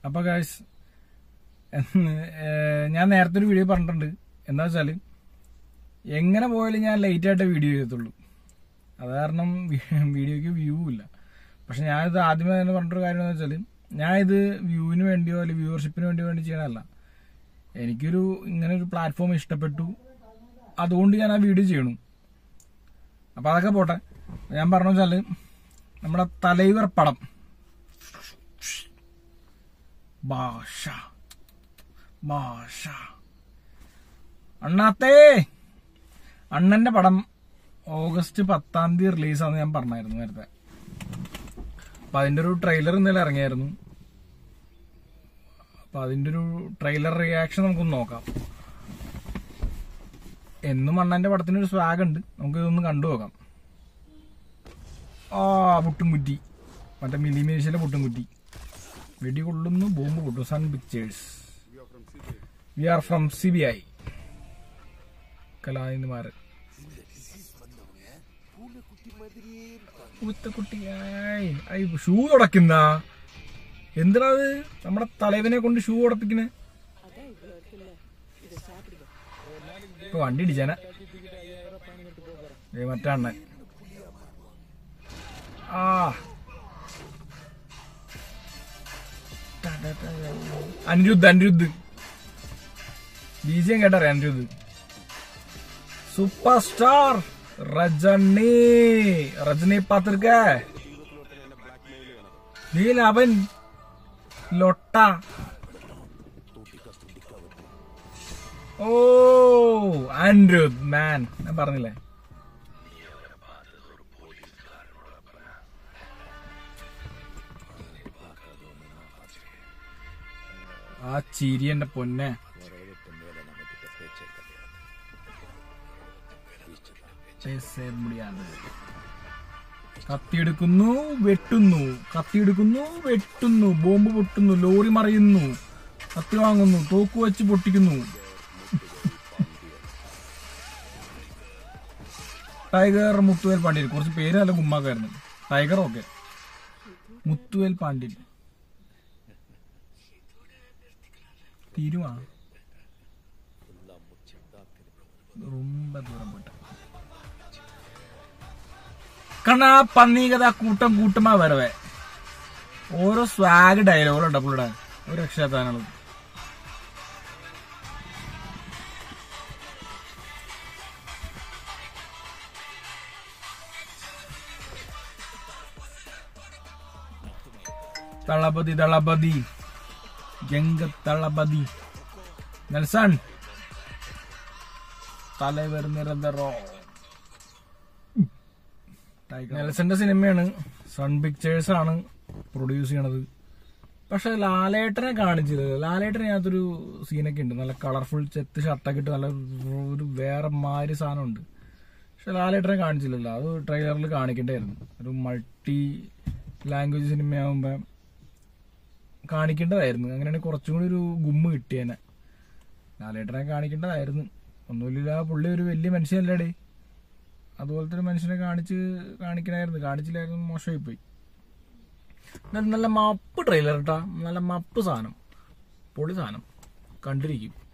അപ്പൊ ഗായ്സ് ഞാൻ നേരത്തെ ഒരു വീഡിയോ പറഞ്ഞിട്ടുണ്ട് എന്താ വെച്ചാല് എങ്ങനെ പോയാലും ഞാൻ ലേറ്റ് ആയിട്ട് വീഡിയോ ചെയ്യത്തുള്ളൂ അത് കാരണം വീഡിയോക്ക് വ്യൂ ഇല്ല പക്ഷെ ഞാനിത് ആദ്യമേ തന്നെ പറഞ്ഞിട്ടൊരു കാര്യം എന്ന് വെച്ചാൽ ഞാൻ ഇത് വ്യൂവിന് വേണ്ടിയോ അല്ലെങ്കിൽ വ്യൂവർഷിപ്പിന് വേണ്ടിയോ വേണ്ടി ചെയ്യണമല്ല എനിക്കൊരു ഇങ്ങനെ ഒരു പ്ലാറ്റ്ഫോം ഇഷ്ടപ്പെട്ടു അതുകൊണ്ട് ഞാൻ ആ വീഡിയോ ചെയ്യണു അപ്പൊ അതൊക്കെ പോട്ടെ ഞാൻ പറഞ്ഞു വെച്ചാല് നമ്മുടെ തലൈവർ പടം ഭാഷ ഭാഷ അണ്ണാത്തേ അണ്ണന്റെ പടം ഓഗസ്റ്റ് പത്താം തീയതി റിലീസാന്ന് ഞാൻ പറഞ്ഞായിരുന്നു നേരത്തെ അപ്പൊ അതിന്റെ ഒരു ട്രെയിലർ ഇന്നലെ ഇറങ്ങിയായിരുന്നു അപ്പൊ അതിന്റെ ഒരു ട്രെയിലർ റിയാക്ഷൻ നമുക്കൊന്ന് നോക്കാം എന്നും അണ്ണന്റെ പടത്തിന് ഒരു സ്വാഗ് ഉണ്ട് നമുക്ക് ഇതൊന്ന് കണ്ടു നോക്കാം ആ പുട്ടുംകുറ്റി മറ്റേ മിലിമേശിലെ പുട്ടുംകുറ്റി വെടി കൊള്ളുന്നു ബോംബ് പൊട്ടും Sun Pictures V R from C B I Kalanithi Maran കുട്ടിയായി ഷൂ തുടക്കുന്ന എന്തിനാ അത് നമ്മുടെ തലവനെ കൊണ്ട് ഷൂ ഉടപ്പിക്കണേ ഇപ്പൊ വണ്ടി ഇടിച്ചാന മറ്റേ അണ്ണൻ ആ അനിരുദ്ധ് അനിരുദ്ധ് ബീജിയം കേട്ടറിയാം അനിരുദ്ധ് സൂപ്പർ സ്റ്റാർ രജനി രജനി പാത്തിരിക്ക നീല അവൻ ലൊട്ട ഓ അനിരുദ്ധ് മാൻ ഞാൻ പറഞ്ഞില്ലേ ആ ചിരി എന്റെ പൊന്നെ പേസേ മുടിയാണ്. കത്തിയെടുക്കുന്നു വെട്ടുന്നു കത്തിയെടുക്കുന്നു വെട്ടുന്നു ബോംബ് പൊട്ടുന്നു ലോറി മറിയുന്നു കത്തി വാങ്ങുന്നു തോക്ക് വെച്ച് പൊട്ടിക്കുന്നു ടൈഗർ മുത്തുവേൽ പാണ്ഡ്യൻ കുറച്ച് പേര് നല്ല ഗുമ്മാക്കായിരുന്നു ടൈഗർ ഓക്കെ മുത്തുവേൽ പാണ്ഡ്യൻ തീരുമാ ரொம்ப ദൂരം പോട്ടെ കണ്ണാ പന്നീകത കൂട്ടം കൂട്ടമാ വരവേ ഓരോ സ്വാഗ് ഡയലോഗുകളുണ്ട് പുള്ളിയുടെ ഒരു രക്ഷാത്താനുള്ളത് തളപതി തളപതി ജംഗ തളപതി നെൽസൺ തലവർ നിരന്തരോ നെൽസന്റെ സിനിമയാണ് സൺ പിക്ചേഴ്സ് ആണ് പ്രൊഡ്യൂസ് ചെയ്യണത് പക്ഷെ ലാലേട്ടനെ കാണിച്ചില്ല ലാലേട്ടനകത്തൊരു സീനൊക്കെ ഉണ്ട് നല്ല കളർഫുൾ ചെത്ത് ഷർട്ടൊക്കെ ഇട്ട് നല്ല ഒരു വേറെ മാതിരി സാധനം ഉണ്ട് പക്ഷെ ലാലേട്ടനെ കാണിച്ചില്ലല്ലോ അത് ട്രെയിലറിൽ കാണിക്കേണ്ടായിരുന്നു ഒരു മൾട്ടി ലാംഗ്വേജ് സിനിമയാകുമ്പോ കാണിക്കേണ്ടതായിരുന്നു അങ്ങനെയാണെങ്കിൽ കുറച്ചും കൂടി ഒരു ഗുമ്മ് കിട്ടിയേനെ ലാലേട്ടനെ കാണിക്കേണ്ടതായിരുന്നു ഒന്നുമില്ല പുള്ളി ഒരു വലിയ മനുഷ്യനല്ലേടേ അതുപോലത്തെ ഒരു മനുഷ്യനെ കാണിച്ച് കാണിക്കണമായിരുന്നു കാണിച്ചില്ലായിരുന്നു മോശമായി പോയി എന്നാലും നല്ല മപ്പ് ട്രെയിലർ കേട്ടാ നല്ല മപ്പ് സാധനം പൊളി സാധനം കണ്ടിരിക്കും